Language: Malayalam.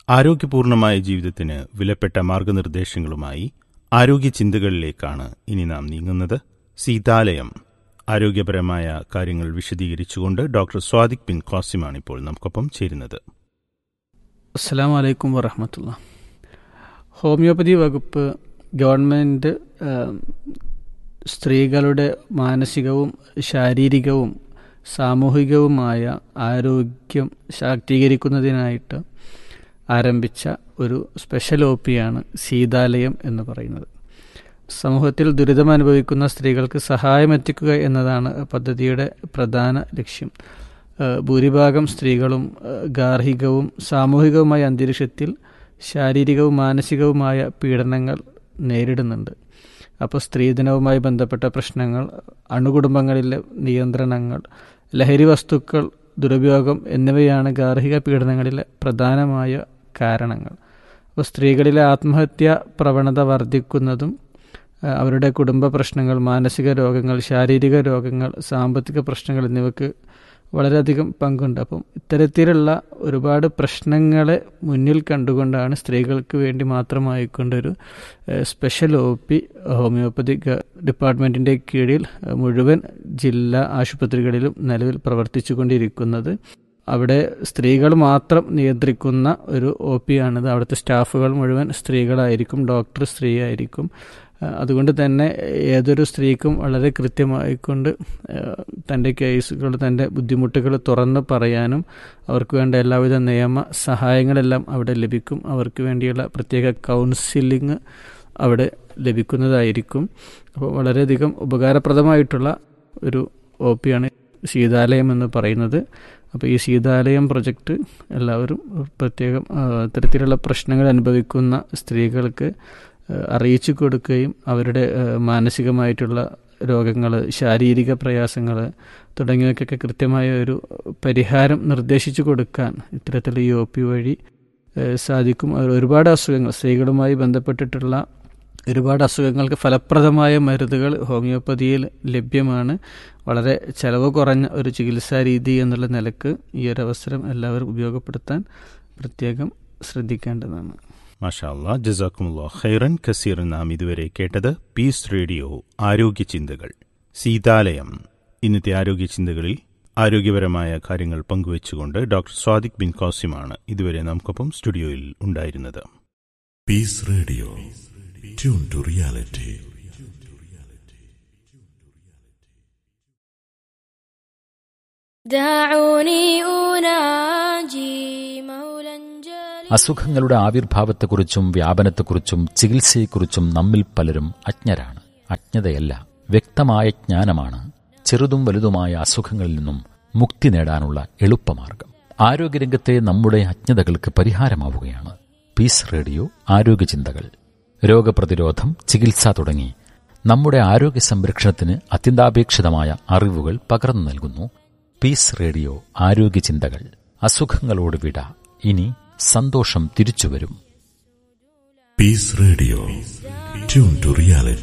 ആരോഗ്യപൂർണമായ ജീവിതത്തിന് വിലപ്പെട്ട മാർഗനിർദ്ദേശങ്ങളുമായി ആരോഗ്യ ചിന്തകളിലേക്കാണ് ഇനി നാം നീങ്ങുന്നത് സീതാലയം ആരോഗ്യപരമായ കാര്യങ്ങൾ വിശദീകരിച്ചുകൊണ്ട് ഡോക്ടർ സ്വാദിഖ് ബിൻ ഖാസിമാണ് ഇപ്പോൾ നമുക്കൊപ്പം ചേരുന്നത് അസ്സാം വലൈക്കും വറഹമത്തുള്ള ഹോമിയോപ്പതി വകുപ്പ് ഗവൺമെൻറ് സ്ത്രീകളുടെ മാനസികവും ശാരീരികവും സാമൂഹികവുമായ ആരോഗ്യം ശാക്തീകരിക്കുന്നതിനായിട്ട് ആരംഭിച്ച ഒരു സ്പെഷ്യൽ ഒ പിയാണ് സീതാലയം എന്ന് പറയുന്നത് സമൂഹത്തിൽ ദുരിതം അനുഭവിക്കുന്ന സ്ത്രീകൾക്ക് സഹായമെത്തിക്കുക എന്നതാണ് പദ്ധതിയുടെ പ്രധാന ലക്ഷ്യം ഭൂരിഭാഗം സ്ത്രീകളും ഗാർഹികവും സാമൂഹികവുമായ അന്തരീക്ഷത്തിൽ ശാരീരികവും മാനസികവുമായ പീഡനങ്ങൾ നേരിടുന്നുണ്ട് അപ്പോൾ സ്ത്രീധനവുമായി ബന്ധപ്പെട്ട പ്രശ്നങ്ങൾ അണുകുടുംബങ്ങളിലെ നിയന്ത്രണങ്ങൾ ലഹരി വസ്തുക്കൾ ദുരുപയോഗം എന്നിവയാണ് ഗാർഹിക പീഡനങ്ങളിലെ പ്രധാനമായ കാരണങ്ങൾ അപ്പോൾ സ്ത്രീകളിലെ ആത്മഹത്യ പ്രവണത വർദ്ധിക്കുന്നതും അവരുടെ കുടുംബ പ്രശ്നങ്ങൾ മാനസിക രോഗങ്ങൾ ശാരീരിക രോഗങ്ങൾ സാമ്പത്തിക പ്രശ്നങ്ങൾ എന്നിവയ്ക്ക് വളരെയധികം പങ്കുണ്ട് അപ്പം ഇത്തരത്തിലുള്ള ഒരുപാട് പ്രശ്നങ്ങളെ മുന്നിൽ കണ്ടുകൊണ്ടാണ് സ്ത്രീകൾക്ക് വേണ്ടി മാത്രമായിക്കൊണ്ടൊരു സ്പെഷ്യൽ ഒ പി ഹോമിയോപ്പതി ഡിപ്പാർട്ട്മെൻറ്റിൻ്റെ കീഴിൽ മുഴുവൻ ജില്ലാ ആശുപത്രികളിലും നിലവിൽ പ്രവർത്തിച്ചു കൊണ്ടിരിക്കുന്നത് അവിടെ സ്ത്രീകൾ മാത്രം നിയന്ത്രിക്കുന്ന ഒരു ഒ പി ആണിത് അവിടുത്തെ സ്റ്റാഫുകൾ മുഴുവൻ സ്ത്രീകളായിരിക്കും ഡോക്ടർ സ്ത്രീ ആയിരിക്കും അതുകൊണ്ട് തന്നെ ഏതൊരു സ്ത്രീക്കും വളരെ കൃത്യമായിക്കൊണ്ട് തൻ്റെ കേസുകൾ തൻ്റെ ബുദ്ധിമുട്ടുകൾ തുറന്ന് പറയാനും അവർക്ക് വേണ്ട എല്ലാവിധ നിയമ സഹായങ്ങളെല്ലാം അവിടെ ലഭിക്കും അവർക്ക് വേണ്ടിയുള്ള പ്രത്യേക കൗൺസിലിംഗ് അവിടെ ലഭിക്കുന്നതായിരിക്കും അപ്പോൾ വളരെയധികം ഉപകാരപ്രദമായിട്ടുള്ള ഒരു ഒ പിയാണ് ശീതാലയം എന്ന് പറയുന്നത് അപ്പോൾ ഈ ശീതാലയം പ്രൊജക്റ്റ് എല്ലാവരും പ്രത്യേകം ഇത്തരത്തിലുള്ള പ്രശ്നങ്ങൾ അനുഭവിക്കുന്ന സ്ത്രീകൾക്ക് അറിയിച്ചു കൊടുക്കുകയും അവരുടെ മാനസികമായിട്ടുള്ള രോഗങ്ങൾ ശാരീരിക പ്രയാസങ്ങൾ തുടങ്ങിയവയ്ക്കൊക്കെ കൃത്യമായ ഒരു പരിഹാരം നിർദ്ദേശിച്ചു കൊടുക്കാൻ ഇത്തരത്തിൽ ഈ ഒ പി വഴി സാധിക്കും ഒരുപാട് അസുഖങ്ങൾ സ്ത്രീകളുമായി ബന്ധപ്പെട്ടിട്ടുള്ള ഒരുപാട് അസുഖങ്ങൾക്ക് ഫലപ്രദമായ മരുന്നുകൾ ഹോമിയോപ്പതിയിൽ ലഭ്യമാണ് വളരെ ചെലവ് കുറഞ്ഞ ഒരു ചികിത്സാ രീതി എന്നുള്ള നിലക്ക് ഈ ഒരു അവസരം എല്ലാവരും ഉപയോഗപ്പെടുത്താൻ പ്രത്യേകം ശ്രദ്ധിക്കേണ്ടതാണ് മാഷാല്ല ജസാക്കുമുള്ള ഖൈറൻ കസീർ നാം ഇതുവരെ കേട്ടത് പീസ് റേഡിയോ ആരോഗ്യ ചിന്തകൾ സീതാലയം ഇന്നത്തെ ആരോഗ്യ ചിന്തകളിൽ ആരോഗ്യപരമായ കാര്യങ്ങൾ പങ്കുവച്ചുകൊണ്ട് ഡോക്ടർ സ്വാദിഖ് ബിൻ കോസിമാണ് ഇതുവരെ നമുക്കൊപ്പം സ്റ്റുഡിയോയിൽ ഉണ്ടായിരുന്നത് peace radio tune to reality دعوني أناجي مولا جليلا അസുഖങ്ങളുടെ ആവിർഭാവത്തെക്കുറിച്ചും വ്യാപനത്തെക്കുറിച്ചും ചികിത്സയെക്കുറിച്ചും നമ്മിൽ പലരും അജ്ഞരാണ് അജ്ഞതയല്ല വ്യക്തമായ ജ്ഞാനമാണ് ചെറുതും വലുതുമായ അസുഖങ്ങളിൽ നിന്നും മുക്തി നേടാനുള്ള എളുപ്പമാർഗം ആരോഗ്യരംഗത്തെ നമ്മുടെ അജ്ഞതകൾക്ക് പരിഹാരമാവുകയാണ് പീസ് റേഡിയോ ആരോഗ്യചിന്തകൾ രോഗപ്രതിരോധം ചികിത്സ തുടങ്ങി നമ്മുടെ ആരോഗ്യ സംരക്ഷണത്തിന് അത്യന്താപേക്ഷിതമായ അറിവുകൾ പകർന്നു നൽകുന്നു പീസ് റേഡിയോ ആരോഗ്യചിന്തകൾ അസുഖങ്ങളോട് വിട ഇനി സന്തോഷം തിരിച്ചുവരും peace radio tune to reality